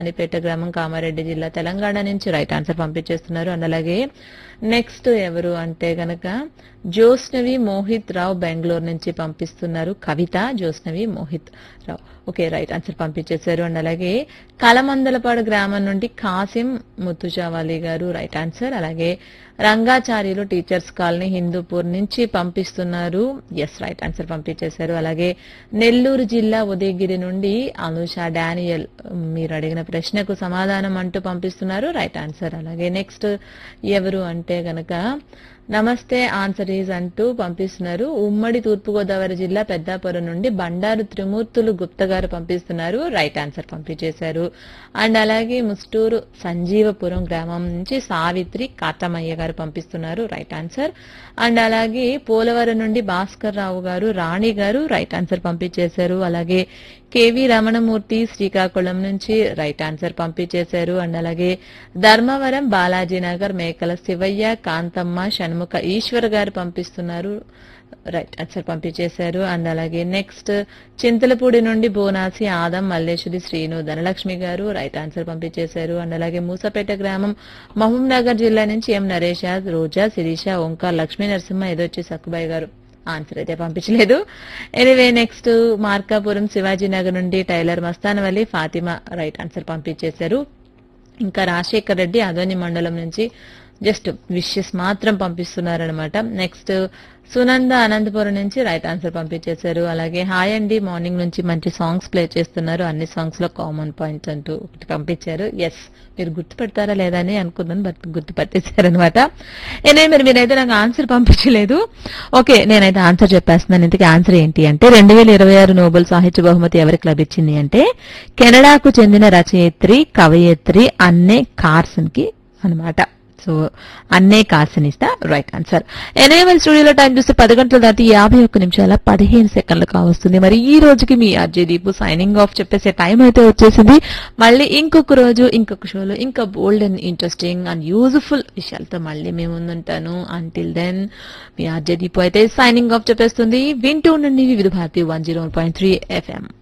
అనిపేట గ్రామం కామారెడ్డి జిల్లా తెలంగాణ నుంచి రైట్ ఆన్సర్ పంపించేస్తున్నారు అండ్ అలాగే నెక్స్ట్ ఎవరు అంటే గనక జోస్నవి మోహిత్ రావు బెంగళూరు నుంచి పంపిస్తున్నారు Kavitha Josnavi Mohith Rao okay right answer పంపించేశారు అండ్ అలాగే కలమందలపాడు గ్రామం నుండి కాసిం ముత్తుజావాలి గారు రైట్ ఆన్సర్ అలాగే రంగాచార్యులు టీచర్స్ కాలనీ హిందూపూర్ నుంచి పంపిస్తున్నారు ఎస్ రైట్ ఆన్సర్ పంపించేశారు అలాగే నెల్లూరు జిల్లా ఉదయగిరి నుండి అనుష డానియల్ మీరు అడిగిన ప్రశ్నకు సమాధానం అంటూ పంపిస్తున్నారు రైట్ ఆన్సర్ అలాగే నెక్స్ట్ ఎవరు అంటే గనక నమస్తే ఆన్సర్ ఈజ్ అంటూ పంపిస్తున్నారు ఉమ్మడి తూర్పుగోదావరి జిల్లా పెద్దాపురం నుండి బండారు త్రిమూర్తులు గుప్త గారు పంపిస్తున్నారు రైట్ ఆన్సర్ పంపించేశారు అండ్ అలాగే ముస్టూరు సంజీవపురం గ్రామం నుంచి సావిత్రి కాతమయ్య గారు పంపిస్తున్నారు రైట్ ఆన్సర్ అండ్ అలాగే పోలవరం నుండి భాస్కర్ రావు గారు రాణి గారు రైట్ ఆన్సర్ పంపించేశారు అలాగే కేవి రమణమూర్తి శ్రీకాకుళం నుంచి రైట్ ఆన్సర్ పంపించేశారు అండ్ అలాగే ధర్మవరం బాలాజీ నగర్ మేకల శివయ్య కాంతమ్మ షణ్ముఖ ఈశ్వర్ గారు పంపిస్తున్నారు రైట్ ఆన్సర్ పంపించేశారు అండ్ అలాగే నెక్స్ట్ చింతలపూడి నుండి బోనాసి ఆదం మల్లేశ్వరి శ్రీను ధనలక్ష్మి గారు రైట్ ఆన్సర్ పంపించేశారు అండ్ అలాగే మూసపేట గ్రామం మహబూబ్ నగర్ జిల్లా నుంచి ఎం నరేష రోజా శిరీష ఓంకార్ లక్ష్మీ నరసింహ ఏదొచ్చి సక్కుబాయి గారు ఆన్సర్ అయితే పంపించలేదు ఎనివే నెక్స్ట్ మార్కాపురం శివాజీ నగర్ నుండి tailor Mastanavalli Fatima right answer పంపించేశారు ఇంకా రాజశేఖర్ రెడ్డి అదోని మండలం నుంచి జస్ట్ విషెస్ మాత్రం పంపిస్తున్నారనమాట నెక్స్ట్ సునంద అనంతపురం నుంచి రైట్ ఆన్సర్ పంపించేశారు అలాగే హాయ్ అండి మార్నింగ్ నుంచి మంచి సాంగ్స్ ప్లే చేస్తున్నారు అన్ని సాంగ్స్ లో కామన్ పాయింట్స్ అంటూ ఒకటి పంపించారు ఎస్ మీరు గుర్తుపెడతారా లేదా అని అనుకున్నాను బట్ గుర్తుపట్టేశారనమాట ఏనే మీరు మీరైతే నాకు ఆన్సర్ పంపించలేదు ఓకే నేనైతే ఆన్సర్ చెప్పేస్తున్నాను ఇంతకీ ఆన్సర్ ఏంటి అంటే రెండు వేల ఇరవై ఆరు నోబెల్ సాహిత్య బహుమతి ఎవరికి లభించింది అంటే కెనడాకు చెందిన రచయిత్రి కవయిత్రి అన్నే కార్సన్ కి అనమాట సో అన్నే కార్సన్ ఇస్తా రైట్ ఆన్సర్ ఎనేవల్ స్టూడియోలో టైం చూస్తే పది గంటల దాటి యాభై ఒక్క నిమిషాల పదిహేను సెకండ్లు కావస్తుంది మరి ఈ రోజుకి మీ అర్జయ్ దీపు సైనింగ్ ఆఫ్ చెప్పేసే టైం అయితే వచ్చేసింది మళ్ళీ ఇంకొక రోజు ఇంకొక షోలో ఇంకా bold and interesting and useful విషయాలతో మళ్ళీ మేము ముందుంటాను అంటిల్ దెన్ మీ అర్జయ్ దీపు అయితే సైనింగ్ ఆఫ్ చెప్పేస్తుంది వింటూ ఉండండి Vividh Bharati one zero point three FM